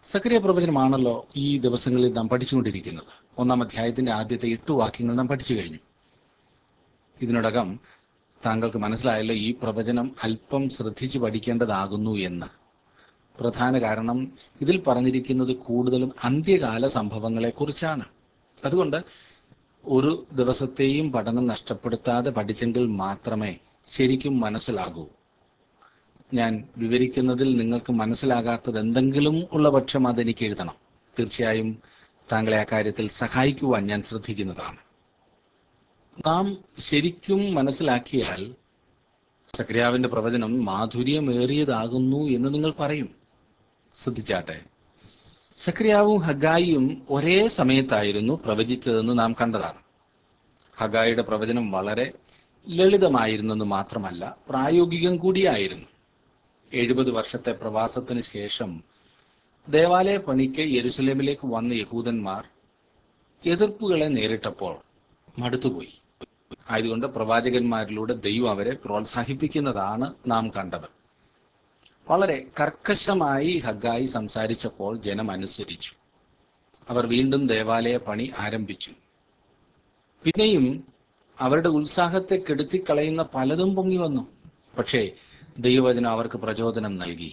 സക്രിയ പ്രവചനമാണല്ലോ ഈ ദിവസങ്ങളിൽ നാം പഠിച്ചുകൊണ്ടിരിക്കുന്നത് ഒന്നാം അധ്യായത്തിന്റെ ആദ്യത്തെ എട്ട് വാക്യങ്ങൾ നാം പഠിച്ചു കഴിഞ്ഞു ഇതിനോടകം താങ്കൾക്ക് മനസ്സിലായല്ലോ ഈ പ്രവചനം അല്പം ശ്രദ്ധിച്ചു പഠിക്കേണ്ടതാകുന്നു എന്ന് പ്രധാന കാരണം ഇതിൽ പറഞ്ഞിരിക്കുന്നത് കൂടുതലും അന്ത്യകാല സംഭവങ്ങളെക്കുറിച്ചാണ് അതുകൊണ്ട് ഒരു ദിവസത്തെയും പഠനം നഷ്ടപ്പെടുത്താതെ പഠിച്ചെങ്കിൽ മാത്രമേ ശരിക്കും മനസ്സിലാകൂ ഞാൻ വിവരിക്കുന്നതിൽ നിങ്ങൾക്ക് മനസ്സിലാകാത്തത് എന്തെങ്കിലും ഉള്ള പക്ഷം അതെനിക്ക് എഴുതണം തീർച്ചയായും താങ്കളെ ആ കാര്യത്തിൽ സഹായിക്കുവാൻ ഞാൻ ശ്രദ്ധിക്കുന്നതാണ് നാം ശരിക്കും മനസ്സിലാക്കിയാൽ സക്രിയാവിന്റെ പ്രവചനം മാധുര്യമേറിയതാകുന്നു എന്ന് നിങ്ങൾ പറയും ശ്രദ്ധിച്ചാട്ടെ സക്രിയാവും ഹഗായിയും ഒരേ സമയത്തായിരുന്നു പ്രവചിച്ചതെന്ന് നാം കണ്ടതാണ് ഹഗായിയുടെ പ്രവചനം വളരെ ലളിതമായിരുന്നെന്ന് മാത്രമല്ല പ്രായോഗികം കൂടിയായിരുന്നു എഴുപത് വർഷത്തെ പ്രവാസത്തിന് ശേഷം ദേവാലയ പണിക്ക് യെരുസലേമിലേക്ക് വന്ന യഹൂദന്മാർ എതിർപ്പുകളെ നേരിട്ടപ്പോൾ മടുത്തുപോയി ആയതുകൊണ്ട് പ്രവാചകന്മാരിലൂടെ ദൈവം അവരെ പ്രോത്സാഹിപ്പിക്കുന്നതാണ് നാം കണ്ടത് വളരെ കർക്കശമായി ഹഗായി സംസാരിച്ചപ്പോൾ ജനം അനുസരിച്ചു അവർ വീണ്ടും ദേവാലയ പണി ആരംഭിച്ചു പിന്നെയും അവരുടെ ഉത്സാഹത്തെ കെടുത്തിക്കളയുന്ന പലതും പൊങ്ങി വന്നു പക്ഷേ ദൈവവചനം അവർക്ക് പ്രചോദനം നൽകി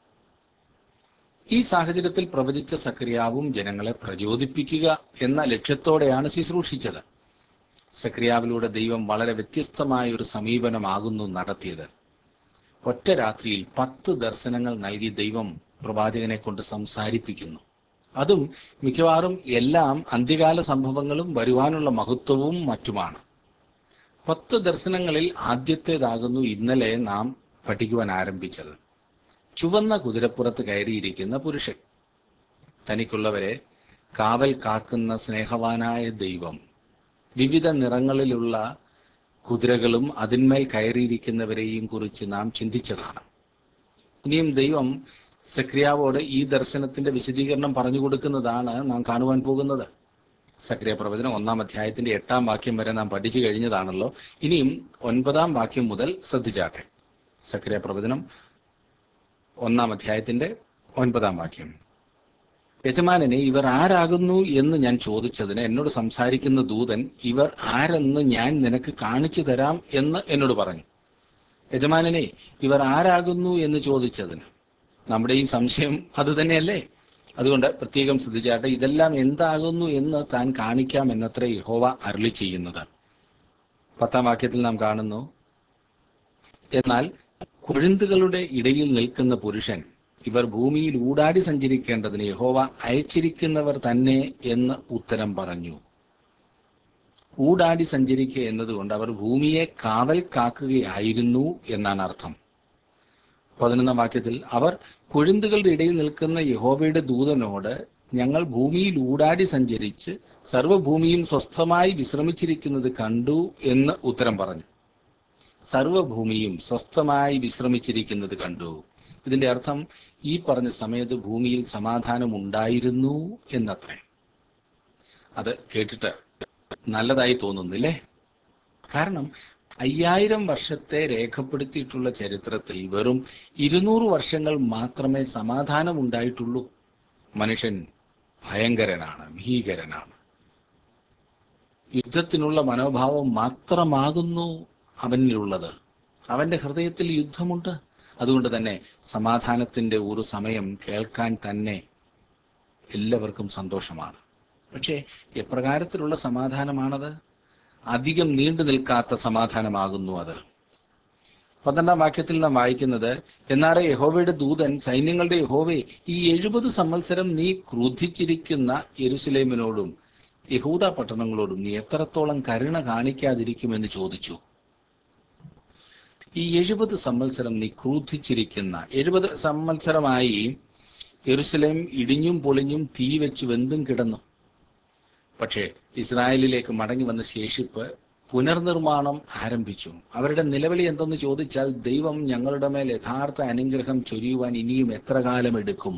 ഈ സാഹചര്യത്തിൽ പ്രവചിച്ച സക്രിയാവും ജനങ്ങളെ പ്രചോദിപ്പിക്കുക എന്ന ലക്ഷ്യത്തോടെയാണ് ശുശ്രൂഷിച്ചത് സക്രിയാവിലൂടെ ദൈവം വളരെ വ്യത്യസ്തമായ ഒരു സമീപനമാകുന്നു നടത്തിയത് ഒറ്റ രാത്രിയിൽ പത്ത് ദർശനങ്ങൾ നൽകി ദൈവം പ്രവാചകനെ കൊണ്ട് സംസാരിപ്പിക്കുന്നു അതും മിക്കവാറും എല്ലാം അന്ത്യകാല സംഭവങ്ങളും വരുവാനുള്ള മഹത്വവും മറ്റുമാണ് പത്ത് ദർശനങ്ങളിൽ ആദ്യത്തേതാകുന്നു ഇന്നലെ നാം പഠിക്കുവാൻ ആരംഭിച്ചത് ചുവന്ന കുതിരപ്പുറത്ത് കയറിയിരിക്കുന്ന പുരുഷൻ തനിക്കുള്ളവരെ കാവൽ കാക്കുന്ന സ്നേഹവാനായ ദൈവം വിവിധ നിറങ്ങളിലുള്ള കുതിരകളും അതിന്മേൽ കയറിയിരിക്കുന്നവരെയും കുറിച്ച് നാം ചിന്തിച്ചതാണ് ഇനിയും ദൈവം സക്രിയാവോട് ഈ ദർശനത്തിന്റെ വിശദീകരണം പറഞ്ഞു കൊടുക്കുന്നതാണ് നാം കാണുവാൻ പോകുന്നത് സക്രിയ പ്രവചനം ഒന്നാം അധ്യായത്തിന്റെ എട്ടാം വാക്യം വരെ നാം പഠിച്ചു കഴിഞ്ഞതാണല്ലോ ഇനിയും ഒൻപതാം വാക്യം മുതൽ ശ്രദ്ധിച്ചാട്ടെ സക്രിയ പ്രവചനം ഒന്നാം അധ്യായത്തിന്റെ ഒൻപതാം വാക്യം യജമാനനെ ഇവർ ആരാകുന്നു എന്ന് ഞാൻ ചോദിച്ചതിന് എന്നോട് സംസാരിക്കുന്ന ദൂതൻ ഇവർ ആരെന്ന് ഞാൻ നിനക്ക് കാണിച്ചു തരാം എന്ന് എന്നോട് പറഞ്ഞു യജമാനനെ ഇവർ ആരാകുന്നു എന്ന് ചോദിച്ചതിന് നമ്മുടെ ഈ സംശയം അത് തന്നെയല്ലേ അതുകൊണ്ട് പ്രത്യേകം ശ്രദ്ധിച്ചാട്ടെ ഇതെല്ലാം എന്താകുന്നു എന്ന് താൻ കാണിക്കാം എന്നത്ര യഹോവ അരളി ചെയ്യുന്നത് പത്താം വാക്യത്തിൽ നാം കാണുന്നു എന്നാൽ കൊഴുന്തുകളുടെ ഇടയിൽ നിൽക്കുന്ന പുരുഷൻ ഇവർ ഭൂമിയിൽ ഊടാടി സഞ്ചരിക്കേണ്ടതിന് യഹോവ അയച്ചിരിക്കുന്നവർ തന്നെ എന്ന് ഉത്തരം പറഞ്ഞു ഊടാടി സഞ്ചരിക്കുക എന്നതുകൊണ്ട് അവർ ഭൂമിയെ കാവൽ കാക്കുകയായിരുന്നു എന്നാണ് അർത്ഥം പതിനൊന്നാം വാക്യത്തിൽ അവർ കൊഴുന്തുകളുടെ ഇടയിൽ നിൽക്കുന്ന യഹോവയുടെ ദൂതനോട് ഞങ്ങൾ ഭൂമിയിൽ ഊടാടി സഞ്ചരിച്ച് സർവ്വഭൂമിയും സ്വസ്ഥമായി വിശ്രമിച്ചിരിക്കുന്നത് കണ്ടു എന്ന് ഉത്തരം പറഞ്ഞു സർവ്വഭൂമിയും സ്വസ്ഥമായി വിശ്രമിച്ചിരിക്കുന്നത് കണ്ടു ഇതിന്റെ അർത്ഥം ഈ പറഞ്ഞ സമയത്ത് ഭൂമിയിൽ സമാധാനം ഉണ്ടായിരുന്നു എന്നത്രേ അത് കേട്ടിട്ട് നല്ലതായി തോന്നുന്നില്ലേ കാരണം അയ്യായിരം വർഷത്തെ രേഖപ്പെടുത്തിയിട്ടുള്ള ചരിത്രത്തിൽ വെറും ഇരുന്നൂറ് വർഷങ്ങൾ മാത്രമേ സമാധാനം ഉണ്ടായിട്ടുള്ളൂ മനുഷ്യൻ ഭയങ്കരനാണ് ഭീകരനാണ് യുദ്ധത്തിനുള്ള മനോഭാവം മാത്രമാകുന്നു അവനിലുള്ളത് അവന്റെ ഹൃദയത്തിൽ യുദ്ധമുണ്ട് അതുകൊണ്ട് തന്നെ സമാധാനത്തിന്റെ ഒരു സമയം കേൾക്കാൻ തന്നെ എല്ലാവർക്കും സന്തോഷമാണ് പക്ഷേ എപ്രകാരത്തിലുള്ള സമാധാനമാണത് അധികം നീണ്ടു നിൽക്കാത്ത സമാധാനമാകുന്നു അത് പന്ത്രണ്ടാം വാക്യത്തിൽ നാം വായിക്കുന്നത് എന്നാറെ യഹോവയുടെ ദൂതൻ സൈന്യങ്ങളുടെ യഹോവേ ഈ എഴുപത് സംവത്സരം നീ ക്രുദ്ധിച്ചിരിക്കുന്ന യെരുസലേമിനോടും യഹൂദ പട്ടണങ്ങളോടും നീ എത്രത്തോളം കരുണ കാണിക്കാതിരിക്കുമെന്ന് ചോദിച്ചു ഈ എഴുപത് സംവത്സരം നീ ക്രൂദ്ധിച്ചിരിക്കുന്ന എഴുപത് സംവത്സരമായി യെരുസലേം ഇടിഞ്ഞും പൊളിഞ്ഞും തീ വെച്ച് വെന്തും കിടന്നു പക്ഷേ ഇസ്രായേലിലേക്ക് മടങ്ങി വന്ന ശേഷിപ്പ് പുനർനിർമ്മാണം ആരംഭിച്ചു അവരുടെ നിലവിളി എന്തെന്ന് ചോദിച്ചാൽ ദൈവം ഞങ്ങളുടെ മേൽ യഥാർത്ഥ അനുഗ്രഹം ചൊരിയുവാൻ ഇനിയും എത്ര കാലം എടുക്കും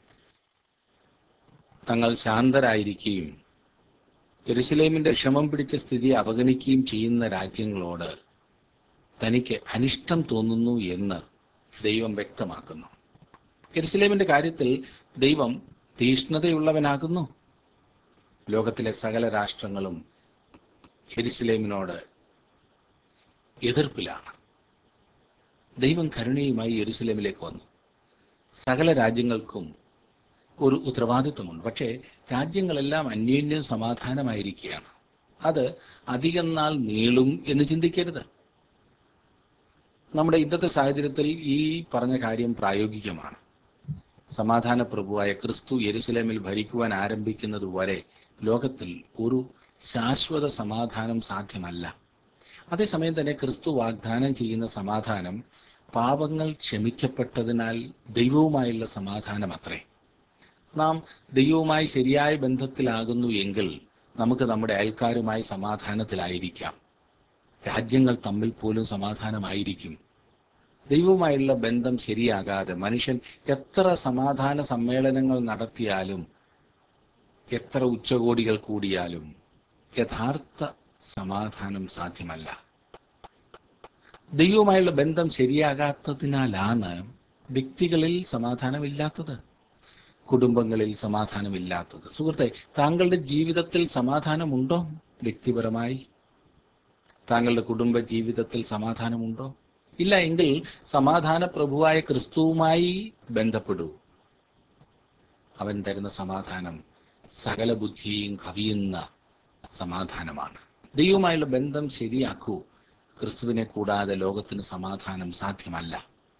തങ്ങൾ ശാന്തരായിരിക്കുകയും യെരുസലേമിന്റെ ക്ഷമം പിടിച്ച സ്ഥിതി അവഗണിക്കുകയും ചെയ്യുന്ന രാജ്യങ്ങളോട് തനിക്ക് അനിഷ്ടം തോന്നുന്നു എന്ന് ദൈവം വ്യക്തമാക്കുന്നു യെരുസലേമിന്റെ കാര്യത്തിൽ ദൈവം തീഷ്ണതയുള്ളവനാകുന്നു ലോകത്തിലെ സകല രാഷ്ട്രങ്ങളും യെരുസലേമിനോട് എതിർപ്പിലാണ് ദൈവം കരുണയുമായി യെരുസലേമിലേക്ക് വന്നു സകല രാജ്യങ്ങൾക്കും ഒരു ഉത്തരവാദിത്വമുണ്ട് പക്ഷേ രാജ്യങ്ങളെല്ലാം അന്യോന്യം സമാധാനമായിരിക്കുകയാണ് അത് അധികം നാൾ നീളും എന്ന് ചിന്തിക്കരുത് നമ്മുടെ ഇന്നത്തെ സാഹചര്യത്തിൽ ഈ പറഞ്ഞ കാര്യം പ്രായോഗികമാണ് സമാധാന പ്രഭുവായ ക്രിസ്തു യെരുസലേമിൽ ഭരിക്കുവാൻ ആരംഭിക്കുന്നത് വരെ ലോകത്തിൽ ഒരു ശാശ്വത സമാധാനം സാധ്യമല്ല അതേസമയം തന്നെ ക്രിസ്തു വാഗ്ദാനം ചെയ്യുന്ന സമാധാനം പാപങ്ങൾ ക്ഷമിക്കപ്പെട്ടതിനാൽ ദൈവവുമായുള്ള സമാധാനം അത്രേ നാം ദൈവവുമായി ശരിയായ ബന്ധത്തിലാകുന്നു എങ്കിൽ നമുക്ക് നമ്മുടെ അയൽക്കാരുമായി സമാധാനത്തിലായിരിക്കാം രാജ്യങ്ങൾ തമ്മിൽ പോലും സമാധാനമായിരിക്കും ദൈവവുമായുള്ള ബന്ധം ശരിയാകാതെ മനുഷ്യൻ എത്ര സമാധാന സമ്മേളനങ്ങൾ നടത്തിയാലും എത്ര ഉച്ചകോടികൾ കൂടിയാലും യഥാർത്ഥ സമാധാനം സാധ്യമല്ല ദൈവവുമായുള്ള ബന്ധം ശരിയാകാത്തതിനാലാണ് വ്യക്തികളിൽ സമാധാനമില്ലാത്തത് കുടുംബങ്ങളിൽ സമാധാനമില്ലാത്തത് സുഹൃത്തെ താങ്കളുടെ ജീവിതത്തിൽ സമാധാനമുണ്ടോ വ്യക്തിപരമായി താങ്കളുടെ കുടുംബ ജീവിതത്തിൽ സമാധാനമുണ്ടോ ഇല്ല എങ്കിൽ സമാധാന പ്രഭുവായ ക്രിസ്തുവുമായി ബന്ധപ്പെടൂ അവൻ തരുന്ന സമാധാനം സകല ബുദ്ധിയും കവിയുന്ന സമാധാനമാണ് ദൈവവുമായുള്ള ബന്ധം ശരിയാക്കൂ ക്രിസ്തുവിനെ കൂടാതെ ലോകത്തിന് സമാധാനം സാധ്യമല്ല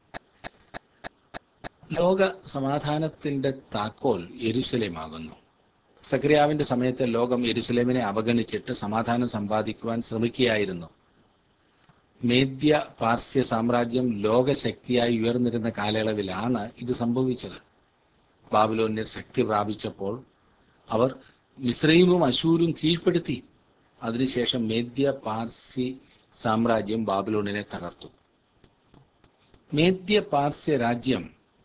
ലോക സമാധാനത്തിന്റെ താക്കോൽ യെരുസലേമാകുന്നു സക്രിയാവിന്റെ സമയത്ത് ലോകം യെരുസലേമിനെ അവഗണിച്ചിട്ട് സമാധാനം സമ്പാദിക്കുവാൻ ശ്രമിക്കുകയായിരുന്നു മേദ്യ പാർസ്യ സാമ്രാജ്യം ലോകശക്തിയായി ഉയർന്നിരുന്ന കാലയളവിലാണ് ഇത് സംഭവിച്ചത് ബാബിലോന്യർ ശക്തി പ്രാപിച്ചപ്പോൾ അവർ മിശ്രൈമും അശൂരും കീഴ്പ്പെടുത്തി അതിനുശേഷം മേദ്യ പാർസി സാമ്രാജ്യം ബാബിലോണിനെ തകർത്തു മേദ്യ പാർസ്യ രാജ്യം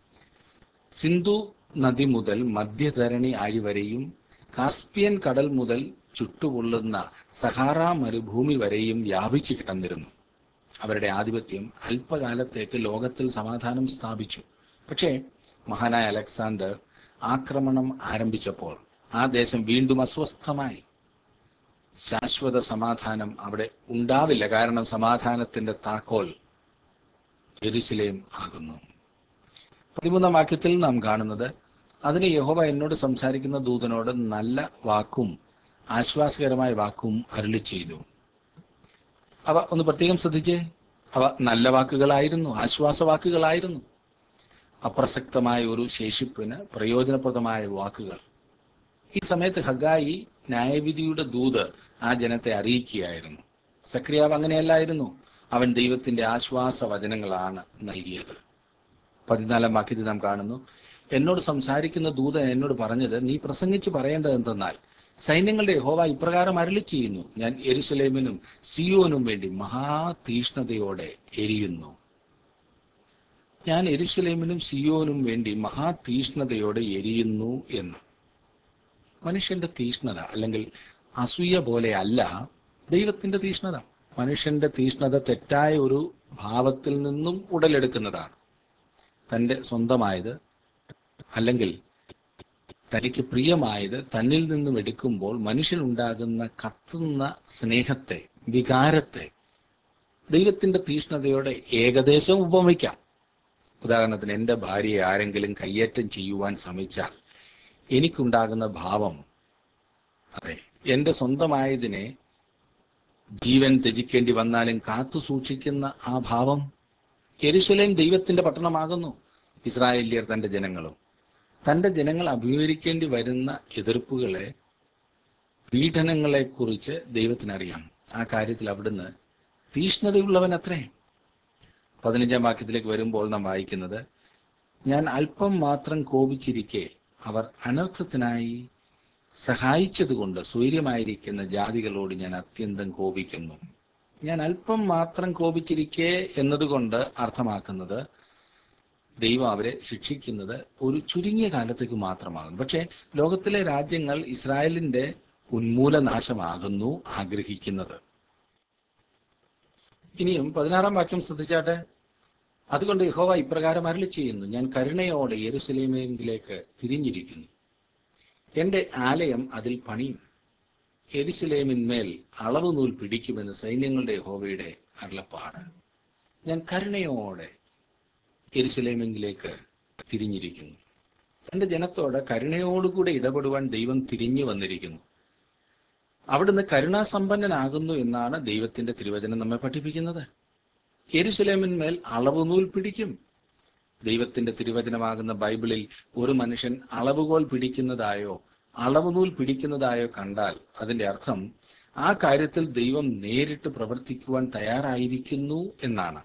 സിന്ധു നദി മുതൽ മധ്യധരണി ആഴി വരെയും കാസ്പിയൻ കടൽ മുതൽ ചുട്ടുപൊള്ളുന്ന സഹാറ മരുഭൂമി വരെയും വ്യാപിച്ചു കിടന്നിരുന്നു അവരുടെ ആധിപത്യം അല്പകാലത്തേക്ക് ലോകത്തിൽ സമാധാനം സ്ഥാപിച്ചു പക്ഷേ മഹാനായ അലക്സാണ്ടർ ആക്രമണം ആരംഭിച്ചപ്പോൾ ആ ദേശം വീണ്ടും അസ്വസ്ഥമായി ശാശ്വത സമാധാനം അവിടെ ഉണ്ടാവില്ല കാരണം സമാധാനത്തിന്റെ താക്കോൽ എരുസലേം ആകുന്നു പതിമൂന്നാം വാക്യത്തിൽ നാം കാണുന്നത് അതിന് യഹോവ എന്നോട് സംസാരിക്കുന്ന ദൂതനോട് നല്ല വാക്കും ആശ്വാസകരമായ വാക്കും അരുളി ചെയ്തു അവ ഒന്ന് പ്രത്യേകം ശ്രദ്ധിച്ചേ അവ നല്ല വാക്കുകളായിരുന്നു ആശ്വാസവാക്കുകളായിരുന്നു അപ്രസക്തമായ ഒരു ശേഷിപ്പിന് പ്രയോജനപ്രദമായ വാക്കുകൾ ഈ സമയത്ത് ഹഗായി ന്യായവിധിയുടെ ദൂത് ആ ജനത്തെ അറിയിക്കുകയായിരുന്നു സക്രിയാവ് അങ്ങനെയല്ലായിരുന്നു അവൻ ദൈവത്തിന്റെ ആശ്വാസ വചനങ്ങളാണ് നൽകിയത് പതിനാലാം വാക്യത്തിൽ നാം കാണുന്നു എന്നോട് സംസാരിക്കുന്ന ദൂതൻ എന്നോട് പറഞ്ഞത് നീ പ്രസംഗിച്ച് പറയേണ്ടത് എന്തെന്നാൽ സൈന്യങ്ങളുടെ യഹോവ ഇപ്രകാരം അരളി ചെയ്യുന്നു ഞാൻ എരുസലേമിനും സിയോനും വേണ്ടി മഹാതീഷ്ണതയോടെ എരിയുന്നു ഞാൻ എരുസലേമിനും സിയോനും വേണ്ടി മഹാതീഷ്ണതയോടെ എരിയുന്നു എന്ന് മനുഷ്യന്റെ തീഷ്ണത അല്ലെങ്കിൽ അസൂയ പോലെ അല്ല ദൈവത്തിന്റെ തീഷ്ണത മനുഷ്യന്റെ തീഷ്ണത തെറ്റായ ഒരു ഭാവത്തിൽ നിന്നും ഉടലെടുക്കുന്നതാണ് തൻ്റെ സ്വന്തമായത് അല്ലെങ്കിൽ തനിക്ക് പ്രിയമായത് തന്നിൽ നിന്നും എടുക്കുമ്പോൾ മനുഷ്യനുണ്ടാകുന്ന കത്തുന്ന സ്നേഹത്തെ വികാരത്തെ ദൈവത്തിന്റെ തീഷ്ണതയോടെ ഏകദേശം ഉപമിക്കാം ഉദാഹരണത്തിന് എൻ്റെ ഭാര്യയെ ആരെങ്കിലും കയ്യേറ്റം ചെയ്യുവാൻ ശ്രമിച്ചാൽ എനിക്കുണ്ടാകുന്ന ഭാവം അതെ എൻ്റെ സ്വന്തമായതിനെ ജീവൻ ത്യജിക്കേണ്ടി വന്നാലും കാത്തു സൂക്ഷിക്കുന്ന ആ ഭാവം യെരുശലേം ദൈവത്തിന്റെ പട്ടണമാകുന്നു ഇസ്രായേലിയർ തന്റെ ജനങ്ങളും തന്റെ ജനങ്ങൾ അഭിമുഖീകരിക്കേണ്ടി വരുന്ന എതിർപ്പുകളെ പീഡനങ്ങളെ കുറിച്ച് ദൈവത്തിനറിയാം ആ കാര്യത്തിൽ അവിടുന്ന് തീഷ്ണതയുള്ളവൻ അത്രേ പതിനഞ്ചാം വാക്യത്തിലേക്ക് വരുമ്പോൾ നാം വായിക്കുന്നത് ഞാൻ അല്പം മാത്രം കോപിച്ചിരിക്കെ അവർ അനർത്ഥത്തിനായി സഹായിച്ചതുകൊണ്ട് സ്വൈര്യമായിരിക്കുന്ന ജാതികളോട് ഞാൻ അത്യന്തം കോപിക്കുന്നു ഞാൻ അല്പം മാത്രം കോപിച്ചിരിക്കെ എന്നതുകൊണ്ട് അർത്ഥമാക്കുന്നത് ദൈവം അവരെ ശിക്ഷിക്കുന്നത് ഒരു ചുരുങ്ങിയ കാലത്തേക്ക് മാത്രമാകുന്നു പക്ഷേ ലോകത്തിലെ രാജ്യങ്ങൾ ഇസ്രായേലിന്റെ ഉന്മൂലനാശമാകുന്നു ആഗ്രഹിക്കുന്നത് ഇനിയും പതിനാറാം വാക്യം ശ്രദ്ധിച്ചാട്ടെ അതുകൊണ്ട് യഹോവ ഇപ്രകാരം അരളി ചെയ്യുന്നു ഞാൻ കരുണയോടെ യെരുസലേമിലേക്ക് തിരിഞ്ഞിരിക്കുന്നു എന്റെ ആലയം അതിൽ പണിയും എരിശിലേമിന്മേൽ അളവ് നൂൽ പിടിക്കുമെന്ന് സൈന്യങ്ങളുടെ യഹോവയുടെ അരുളപ്പാട് ഞാൻ കരുണയോടെ എരിശിലേമിലേക്ക് തിരിഞ്ഞിരിക്കുന്നു തന്റെ ജനത്തോട് കരുണയോടുകൂടെ ഇടപെടുവാൻ ദൈവം തിരിഞ്ഞു വന്നിരിക്കുന്നു അവിടുന്ന് കരുണാസമ്പന്നനാകുന്നു എന്നാണ് ദൈവത്തിന്റെ തിരുവചനം നമ്മെ പഠിപ്പിക്കുന്നത് എരുസലേമിന്മേൽ അളവുനൂൽ പിടിക്കും ദൈവത്തിന്റെ തിരുവചനമാകുന്ന ബൈബിളിൽ ഒരു മനുഷ്യൻ അളവുകോൽ പിടിക്കുന്നതായോ അളവുനൂൽ പിടിക്കുന്നതായോ കണ്ടാൽ അതിന്റെ അർത്ഥം ആ കാര്യത്തിൽ ദൈവം നേരിട്ട് പ്രവർത്തിക്കുവാൻ തയ്യാറായിരിക്കുന്നു എന്നാണ്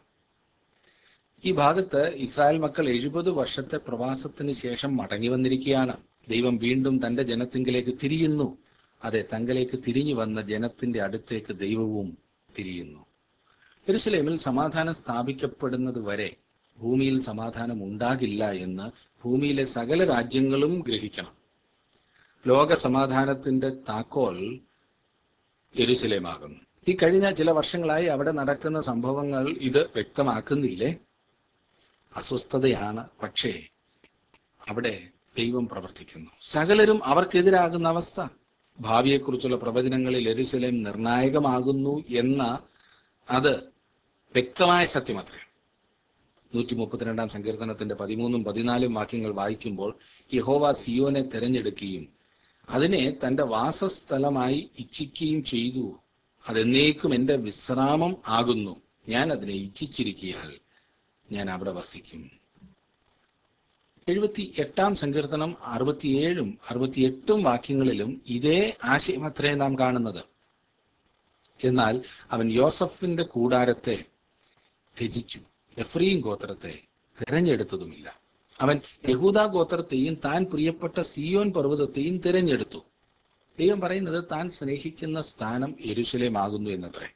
ഈ ഭാഗത്ത് ഇസ്രായേൽ മക്കൾ എഴുപത് വർഷത്തെ പ്രവാസത്തിന് ശേഷം മടങ്ങി വന്നിരിക്കുകയാണ് ദൈവം വീണ്ടും തന്റെ ജനത്തിങ്കിലേക്ക് തിരിയുന്നു അതെ തങ്കലേക്ക് തിരിഞ്ഞു വന്ന ജനത്തിന്റെ അടുത്തേക്ക് ദൈവവും തിരിയുന്നു യെരുസലേമിൽ സമാധാനം സ്ഥാപിക്കപ്പെടുന്നത് വരെ ഭൂമിയിൽ സമാധാനം ഉണ്ടാകില്ല എന്ന് ഭൂമിയിലെ സകല രാജ്യങ്ങളും ഗ്രഹിക്കണം ലോക സമാധാനത്തിന്റെ താക്കോൽ യെരുസലേമാകുന്നു ഈ കഴിഞ്ഞ ചില വർഷങ്ങളായി അവിടെ നടക്കുന്ന സംഭവങ്ങൾ ഇത് വ്യക്തമാക്കുന്നില്ലേ അസ്വസ്ഥതയാണ് പക്ഷേ അവിടെ ദൈവം പ്രവർത്തിക്കുന്നു സകലരും അവർക്കെതിരാകുന്ന അവസ്ഥ ഭാവിയെക്കുറിച്ചുള്ള പ്രവചനങ്ങളിൽ എരുസലേം നിർണായകമാകുന്നു എന്ന അത് വ്യക്തമായ സത്യമത്രേ നൂറ്റി മുപ്പത്തിരണ്ടാം സങ്കീർത്തനത്തിന്റെ പതിമൂന്നും പതിനാലും വാക്യങ്ങൾ വായിക്കുമ്പോൾ യഹോവ സിയോനെ തെരഞ്ഞെടുക്കുകയും അതിനെ തന്റെ വാസസ്ഥലമായി ഇച്ഛിക്കുകയും ചെയ്തു അതെന്നേക്കും എന്റെ വിശ്രാമം ആകുന്നു ഞാൻ അതിനെ ഇച്ഛിച്ചിരിക്കിയാൽ ഞാൻ അവിടെ വസിക്കും എഴുപത്തി എട്ടാം സങ്കീർത്തനം അറുപത്തിയേഴും അറുപത്തിയെട്ടും വാക്യങ്ങളിലും ഇതേ ആശയമത്രേ നാം കാണുന്നത് എന്നാൽ അവൻ യോസഫിന്റെ കൂടാരത്തെ ത്യജിച്ചു എഫ്രീം ഗോത്രത്തെ തിരഞ്ഞെടുത്തതുമില്ല അവൻ യഹൂദ ഗോത്രത്തെയും താൻ പ്രിയപ്പെട്ട സിയോൻ പർവ്വതത്തെയും തിരഞ്ഞെടുത്തു ദൈവം പറയുന്നത് താൻ സ്നേഹിക്കുന്ന സ്ഥാനം എരുശലേമാകുന്നു എന്നത്രേ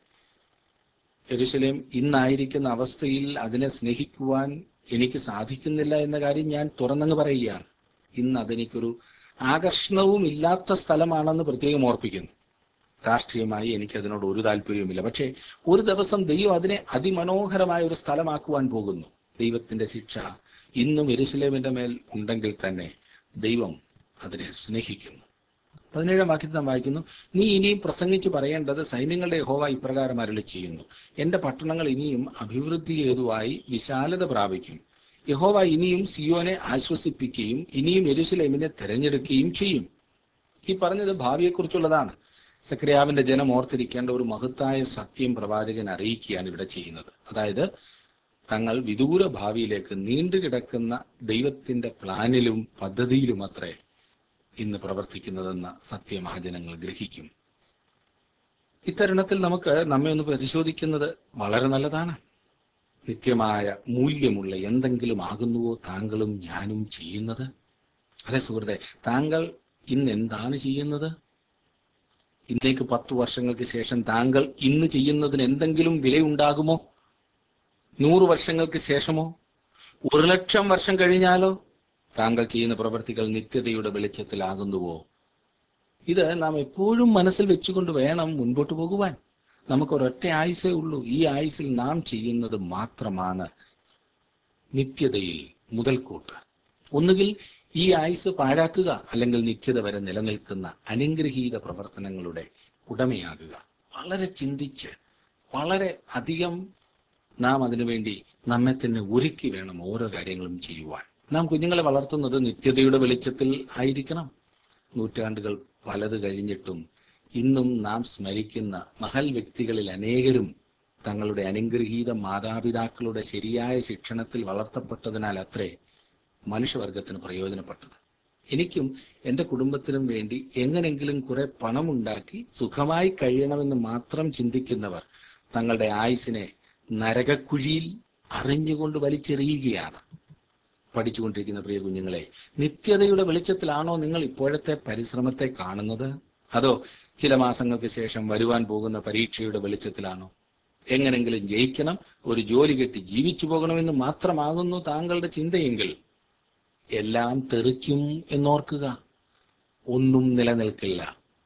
എരുശലേം ഇന്നായിരിക്കുന്ന അവസ്ഥയിൽ അതിനെ സ്നേഹിക്കുവാൻ എനിക്ക് സാധിക്കുന്നില്ല എന്ന കാര്യം ഞാൻ തുറന്നങ്ങ് പറയുകയാണ് ഇന്ന് അതെനിക്കൊരു ആകർഷണവും ഇല്ലാത്ത സ്ഥലമാണെന്ന് പ്രത്യേകം ഓർപ്പിക്കുന്നു രാഷ്ട്രീയമായി എനിക്ക് അതിനോട് ഒരു താല്പര്യവുമില്ല പക്ഷേ ഒരു ദിവസം ദൈവം അതിനെ അതിമനോഹരമായ ഒരു സ്ഥലമാക്കുവാൻ പോകുന്നു ദൈവത്തിന്റെ ശിക്ഷ ഇന്നും എരുസലേമിന്റെ മേൽ ഉണ്ടെങ്കിൽ തന്നെ ദൈവം അതിനെ സ്നേഹിക്കുന്നു പതിനേഴാം വാക്യത്തിൽ നാം വായിക്കുന്നു നീ ഇനിയും പ്രസംഗിച്ച് പറയേണ്ടത് സൈന്യങ്ങളുടെ യഹോവ ഇപ്രകാരം അരളി ചെയ്യുന്നു എന്റെ പട്ടണങ്ങൾ ഇനിയും അഭിവൃദ്ധി ഹേതുവായി വിശാലത പ്രാപിക്കും യഹോവ ഇനിയും സിയോനെ ആശ്വസിപ്പിക്കുകയും ഇനിയും എരുസലേമിനെ തെരഞ്ഞെടുക്കുകയും ചെയ്യും ഈ പറഞ്ഞത് ഭാവിയെക്കുറിച്ചുള്ളതാണ് സക്രിയാവിന്റെ ജനം ഓർത്തിരിക്കേണ്ട ഒരു മഹത്തായ സത്യം പ്രവാചകൻ അറിയിക്കുകയാണ് ഇവിടെ ചെയ്യുന്നത് അതായത് തങ്ങൾ വിദൂര ഭാവിയിലേക്ക് നീണ്ടുകിടക്കുന്ന ദൈവത്തിന്റെ പ്ലാനിലും പദ്ധതിയിലും അത്രേ ഇന്ന് പ്രവർത്തിക്കുന്നതെന്ന സത്യം ആ ജനങ്ങൾ ഗ്രഹിക്കും ഇത്തരുണത്തിൽ നമുക്ക് നമ്മെ ഒന്ന് പരിശോധിക്കുന്നത് വളരെ നല്ലതാണ് നിത്യമായ മൂല്യമുള്ള എന്തെങ്കിലും ആകുന്നുവോ താങ്കളും ഞാനും ചെയ്യുന്നത് അതെ സുഹൃത്തെ താങ്കൾ ഇന്ന് എന്താണ് ചെയ്യുന്നത് ഇന്നേക്ക് പത്തു വർഷങ്ങൾക്ക് ശേഷം താങ്കൾ ഇന്ന് ചെയ്യുന്നതിന് എന്തെങ്കിലും വിലയുണ്ടാകുമോ നൂറ് വർഷങ്ങൾക്ക് ശേഷമോ ഒരു ലക്ഷം വർഷം കഴിഞ്ഞാലോ താങ്കൾ ചെയ്യുന്ന പ്രവർത്തികൾ നിത്യതയുടെ വെളിച്ചത്തിലാകുന്നുവോ ഇത് നാം എപ്പോഴും മനസ്സിൽ വെച്ചുകൊണ്ട് വേണം മുൻപോട്ട് പോകുവാൻ നമുക്ക് ഒരൊറ്റ ആയുസേ ഉള്ളൂ ഈ ആയുസിൽ നാം ചെയ്യുന്നത് മാത്രമാണ് നിത്യതയിൽ മുതൽക്കൂട്ട് ഒന്നുകിൽ ഈ ആയുസ് പാഴാക്കുക അല്ലെങ്കിൽ നിത്യത വരെ നിലനിൽക്കുന്ന അനുഗ്രഹീത പ്രവർത്തനങ്ങളുടെ ഉടമയാകുക വളരെ ചിന്തിച്ച് വളരെ അധികം നാം അതിനുവേണ്ടി നമ്മെ തന്നെ ഒരുക്കി വേണം ഓരോ കാര്യങ്ങളും ചെയ്യുവാൻ നാം കുഞ്ഞുങ്ങളെ വളർത്തുന്നത് നിത്യതയുടെ വെളിച്ചത്തിൽ ആയിരിക്കണം നൂറ്റാണ്ടുകൾ പലത് കഴിഞ്ഞിട്ടും ഇന്നും നാം സ്മരിക്കുന്ന മഹൽ വ്യക്തികളിൽ അനേകരും തങ്ങളുടെ അനുഗ്രഹീത മാതാപിതാക്കളുടെ ശരിയായ ശിക്ഷണത്തിൽ വളർത്തപ്പെട്ടതിനാൽ അത്രേ മനുഷ്യവർഗത്തിന് പ്രയോജനപ്പെട്ടത് എനിക്കും എൻ്റെ കുടുംബത്തിനും വേണ്ടി എങ്ങനെങ്കിലും കുറെ പണമുണ്ടാക്കി സുഖമായി കഴിയണമെന്ന് മാത്രം ചിന്തിക്കുന്നവർ തങ്ങളുടെ ആയുസിനെ നരകക്കുഴിയിൽ അറിഞ്ഞുകൊണ്ട് വലിച്ചെറിയുകയാണ് പഠിച്ചുകൊണ്ടിരിക്കുന്ന പ്രിയ കുഞ്ഞുങ്ങളെ നിത്യതയുടെ വെളിച്ചത്തിലാണോ നിങ്ങൾ ഇപ്പോഴത്തെ പരിശ്രമത്തെ കാണുന്നത് അതോ ചില മാസങ്ങൾക്ക് ശേഷം വരുവാൻ പോകുന്ന പരീക്ഷയുടെ വെളിച്ചത്തിലാണോ എങ്ങനെങ്കിലും ജയിക്കണം ഒരു ജോലി കെട്ടി ജീവിച്ചു പോകണമെന്ന് മാത്രമാകുന്നു താങ്കളുടെ ചിന്തയെങ്കിൽ എല്ലാം തെറിക്കും എന്നോർക്കുക ഒന്നും നിലനിൽക്കില്ല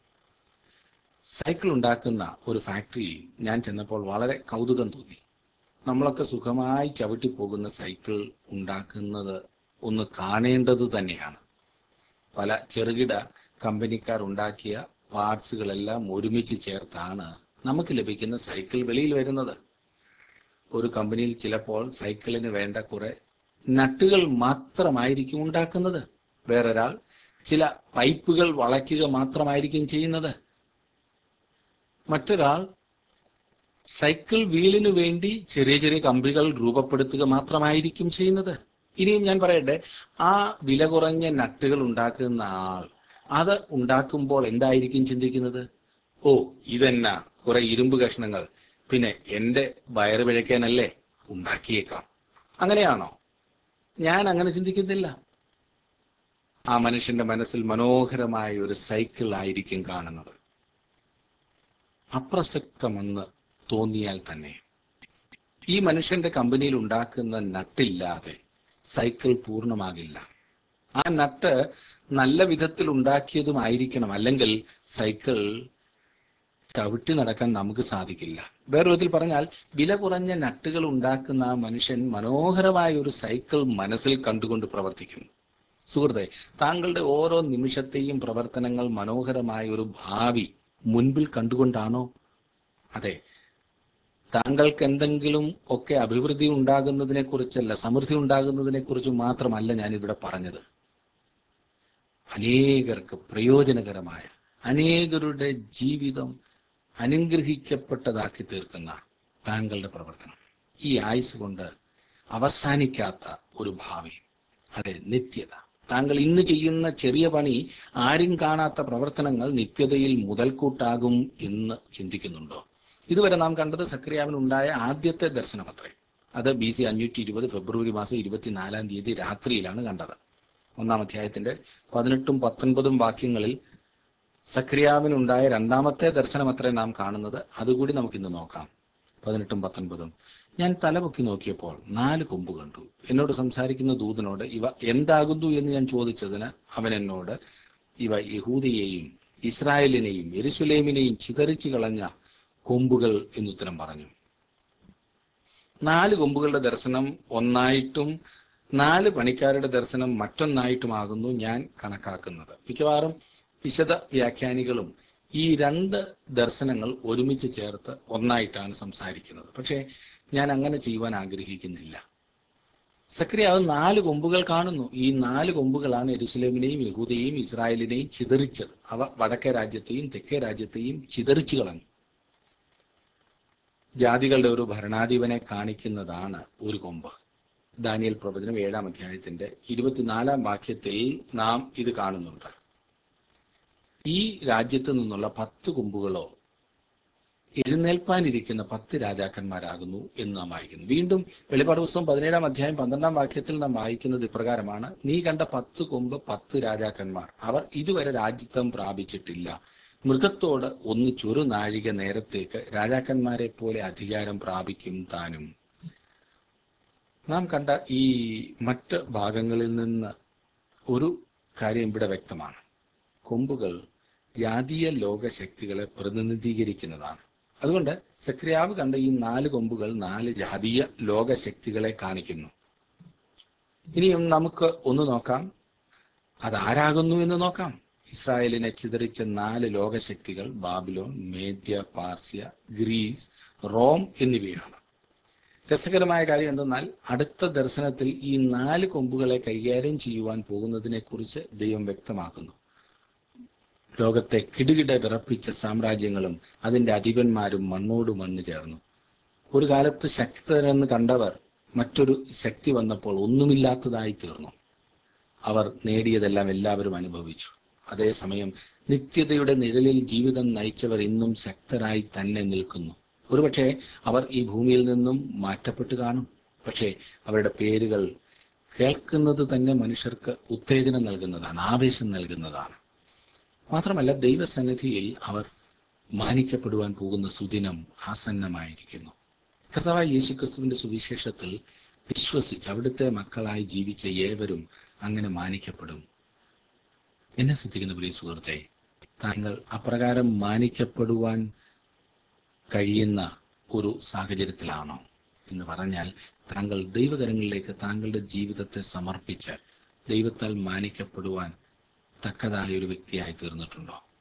സൈക്കിൾ ഉണ്ടാക്കുന്ന ഒരു ഫാക്ടറിയിൽ ഞാൻ ചെന്നപ്പോൾ വളരെ കൗതുകം തോന്നി നമ്മളൊക്കെ സുഖമായി ചവിട്ടി പോകുന്ന സൈക്കിൾ ഉണ്ടാക്കുന്നത് ഒന്ന് കാണേണ്ടത് തന്നെയാണ് പല ചെറുകിട കമ്പനിക്കാർ ഉണ്ടാക്കിയ പാർട്സുകളെല്ലാം ഒരുമിച്ച് ചേർത്താണ് നമുക്ക് ലഭിക്കുന്ന സൈക്കിൾ വെളിയിൽ വരുന്നത് ഒരു കമ്പനിയിൽ ചിലപ്പോൾ സൈക്കിളിന് വേണ്ട കുറെ നട്ടുകൾ മാത്രമായിരിക്കും ഉണ്ടാക്കുന്നത് വേറൊരാൾ ചില പൈപ്പുകൾ വളയ്ക്കുക മാത്രമായിരിക്കും ചെയ്യുന്നത് മറ്റൊരാൾ സൈക്കിൾ വീലിനു വേണ്ടി ചെറിയ ചെറിയ കമ്പികൾ രൂപപ്പെടുത്തുക മാത്രമായിരിക്കും ചെയ്യുന്നത് ഇനിയും ഞാൻ പറയട്ടെ ആ വില കുറഞ്ഞ നട്ടുകൾ ഉണ്ടാക്കുന്ന ആൾ അത് ഉണ്ടാക്കുമ്പോൾ എന്തായിരിക്കും ചിന്തിക്കുന്നത് ഓ ഇതെന്നാ കുറെ ഇരുമ്പ് കഷ്ണങ്ങൾ പിന്നെ എന്റെ വയറ് പിഴയ്ക്കാനല്ലേ ഉണ്ടാക്കിയേക്കാം അങ്ങനെയാണോ ഞാൻ അങ്ങനെ ചിന്തിക്കുന്നില്ല ആ മനുഷ്യന്റെ മനസ്സിൽ മനോഹരമായ ഒരു സൈക്കിൾ ആയിരിക്കും കാണുന്നത് അപ്രസക്തമെന്ന് തോന്നിയാൽ തന്നെ ഈ മനുഷ്യന്റെ കമ്പനിയിൽ ഉണ്ടാക്കുന്ന നട്ടില്ലാതെ സൈക്കിൾ പൂർണ്ണമാകില്ല ആ നട്ട് നല്ല വിധത്തിൽ ഉണ്ടാക്കിയതുമായിരിക്കണം അല്ലെങ്കിൽ സൈക്കിൾ ചവിട്ടി നടക്കാൻ നമുക്ക് സാധിക്കില്ല വേറെ വിധത്തിൽ പറഞ്ഞാൽ വില കുറഞ്ഞ നട്ടുകൾ ഉണ്ടാക്കുന്ന ആ മനുഷ്യൻ മനോഹരമായ ഒരു സൈക്കിൾ മനസ്സിൽ കണ്ടുകൊണ്ട് പ്രവർത്തിക്കുന്നു സുഹൃത്തെ താങ്കളുടെ ഓരോ നിമിഷത്തെയും പ്രവർത്തനങ്ങൾ മനോഹരമായ ഒരു ഭാവി മുൻപിൽ കണ്ടുകൊണ്ടാണോ അതെ താങ്കൾക്ക് എന്തെങ്കിലും ഒക്കെ അഭിവൃദ്ധി ഉണ്ടാകുന്നതിനെ കുറിച്ചല്ല സമൃദ്ധി ഉണ്ടാകുന്നതിനെ കുറിച്ച് മാത്രമല്ല ഞാൻ ഇവിടെ പറഞ്ഞത് അനേകർക്ക് പ്രയോജനകരമായ അനേകരുടെ ജീവിതം അനുഗ്രഹിക്കപ്പെട്ടതാക്കി തീർക്കുന്ന താങ്കളുടെ പ്രവർത്തനം ഈ ആയുസ് കൊണ്ട് അവസാനിക്കാത്ത ഒരു ഭാവി അതെ നിത്യത താങ്കൾ ഇന്ന് ചെയ്യുന്ന ചെറിയ പണി ആരും കാണാത്ത പ്രവർത്തനങ്ങൾ നിത്യതയിൽ മുതൽക്കൂട്ടാകും എന്ന് ചിന്തിക്കുന്നുണ്ടോ ഇതുവരെ നാം കണ്ടത് സക്രിയാവിനുണ്ടായ ആദ്യത്തെ ദർശനമത്രേ അത് ബി സി അഞ്ഞൂറ്റി ഇരുപത് ഫെബ്രുവരി മാസം ഇരുപത്തിനാലാം തീയതി രാത്രിയിലാണ് കണ്ടത് ഒന്നാം അധ്യായത്തിന്റെ പതിനെട്ടും പത്തൊൻപതും വാക്യങ്ങളിൽ സക്രിയാവിനുണ്ടായ രണ്ടാമത്തെ ദർശനമത്രേ നാം കാണുന്നത് അതുകൂടി നമുക്കിന്ന് നോക്കാം പതിനെട്ടും പത്തൊൻപതും ഞാൻ തലപൊക്കി നോക്കിയപ്പോൾ നാല് കൊമ്പ് കണ്ടു എന്നോട് സംസാരിക്കുന്ന ദൂതനോട് ഇവ എന്താകുന്നു എന്ന് ഞാൻ ചോദിച്ചതിന് അവൻ എന്നോട് ഇവ യഹൂദിയെയും ഇസ്രായേലിനെയും യെരുസലേമിനെയും ചിതറിച്ചു കളഞ്ഞ കൊമ്പുകൾ എന്നുത്തരം പറഞ്ഞു നാല് കൊമ്പുകളുടെ ദർശനം ഒന്നായിട്ടും നാല് പണിക്കാരുടെ ദർശനം മറ്റൊന്നായിട്ടുമാകുന്നു ഞാൻ കണക്കാക്കുന്നത് മിക്കവാറും വിശദ വ്യാഖ്യാനികളും ഈ രണ്ട് ദർശനങ്ങൾ ഒരുമിച്ച് ചേർത്ത് ഒന്നായിട്ടാണ് സംസാരിക്കുന്നത് പക്ഷേ ഞാൻ അങ്ങനെ ചെയ്യുവാൻ ആഗ്രഹിക്കുന്നില്ല സക്രിയാവ് നാല് കൊമ്പുകൾ കാണുന്നു ഈ നാല് കൊമ്പുകളാണ് എരുസലേമിനെയും യഹൂദയെയും ഇസ്രായേലിനെയും ചിതറിച്ചത് അവ വടക്കേ രാജ്യത്തെയും തെക്കേ രാജ്യത്തെയും ചിതറിച്ചു കളഞ്ഞു ജാതികളുടെ ഒരു ഭരണാധിപനെ കാണിക്കുന്നതാണ് ഒരു കൊമ്പ് ദാനിയൽ പ്രവചനം ഏഴാം അധ്യായത്തിന്റെ ഇരുപത്തിനാലാം വാക്യത്തിൽ നാം ഇത് കാണുന്നുണ്ട് ഈ രാജ്യത്ത് നിന്നുള്ള പത്ത് കൊമ്പുകളോ എഴുന്നേൽപ്പാനിരിക്കുന്ന പത്ത് രാജാക്കന്മാരാകുന്നു എന്ന് നാം വായിക്കുന്നു വീണ്ടും വെളിപ്പാട് പുസ്തകം പതിനേഴാം അധ്യായം പന്ത്രണ്ടാം വാക്യത്തിൽ നാം വായിക്കുന്നത് ഇപ്രകാരമാണ് നീ കണ്ട പത്ത് കൊമ്പ് പത്ത് രാജാക്കന്മാർ അവർ ഇതുവരെ രാജ്യത്വം പ്രാപിച്ചിട്ടില്ല മൃഗത്തോട് ഒന്ന് ചുരു നാഴിക നേരത്തേക്ക് രാജാക്കന്മാരെ പോലെ അധികാരം പ്രാപിക്കും താനും നാം കണ്ട ഈ മറ്റ് ഭാഗങ്ങളിൽ നിന്ന് ഒരു കാര്യം ഇവിടെ വ്യക്തമാണ് കൊമ്പുകൾ ജാതീയ ലോക ശക്തികളെ പ്രതിനിധീകരിക്കുന്നതാണ് അതുകൊണ്ട് സക്രിയാവ് കണ്ട ഈ നാല് കൊമ്പുകൾ നാല് ജാതീയ ലോക ശക്തികളെ കാണിക്കുന്നു ഇനിയും നമുക്ക് ഒന്ന് നോക്കാം അതാരാകുന്നു എന്ന് നോക്കാം ഇസ്രായേലിനെ ചിതറിച്ച നാല് ലോകശക്തികൾ ബാബിലോൺ മേദ്യ പാർസ്യ ഗ്രീസ് റോം എന്നിവയാണ് രസകരമായ കാര്യം എന്തെന്നാൽ അടുത്ത ദർശനത്തിൽ ഈ നാല് കൊമ്പുകളെ കൈകാര്യം ചെയ്യുവാൻ പോകുന്നതിനെ കുറിച്ച് ദൈവം വ്യക്തമാക്കുന്നു ലോകത്തെ കിടുകിട വിറപ്പിച്ച സാമ്രാജ്യങ്ങളും അതിന്റെ അധിപന്മാരും മണ്ണോട് മണ്ണ് ചേർന്നു ഒരു കാലത്ത് ശക്തരെന്ന് കണ്ടവർ മറ്റൊരു ശക്തി വന്നപ്പോൾ ഒന്നുമില്ലാത്തതായി തീർന്നു അവർ നേടിയതെല്ലാം എല്ലാവരും അനുഭവിച്ചു അതേസമയം നിത്യതയുടെ നിഴലിൽ ജീവിതം നയിച്ചവർ ഇന്നും ശക്തരായി തന്നെ നിൽക്കുന്നു ഒരുപക്ഷെ അവർ ഈ ഭൂമിയിൽ നിന്നും മാറ്റപ്പെട്ടു കാണും പക്ഷേ അവരുടെ പേരുകൾ കേൾക്കുന്നത് തന്നെ മനുഷ്യർക്ക് ഉത്തേജനം നൽകുന്നതാണ് ആവേശം നൽകുന്നതാണ് മാത്രമല്ല ദൈവസന്നിധിയിൽ അവർ മാനിക്കപ്പെടുവാൻ പോകുന്ന സുദിനം ആസന്നമായിരിക്കുന്നു കർത്താവായ യേശുക്രിസ്തുവിന്റെ സുവിശേഷത്തിൽ വിശ്വസിച്ച് അവിടുത്തെ മക്കളായി ജീവിച്ച ഏവരും അങ്ങനെ മാനിക്കപ്പെടും എന്നെ ശ്രദ്ധിക്കുന്ന പ്രിയ സുഹൃത്തെ താങ്കൾ അപ്രകാരം മാനിക്കപ്പെടുവാൻ കഴിയുന്ന ഒരു സാഹചര്യത്തിലാണോ എന്ന് പറഞ്ഞാൽ താങ്കൾ ദൈവകരങ്ങളിലേക്ക് താങ്കളുടെ ജീവിതത്തെ സമർപ്പിച്ച് ദൈവത്താൽ മാനിക്കപ്പെടുവാൻ തക്കതായ ഒരു വ്യക്തിയായി തീർന്നിട്ടുണ്ടോ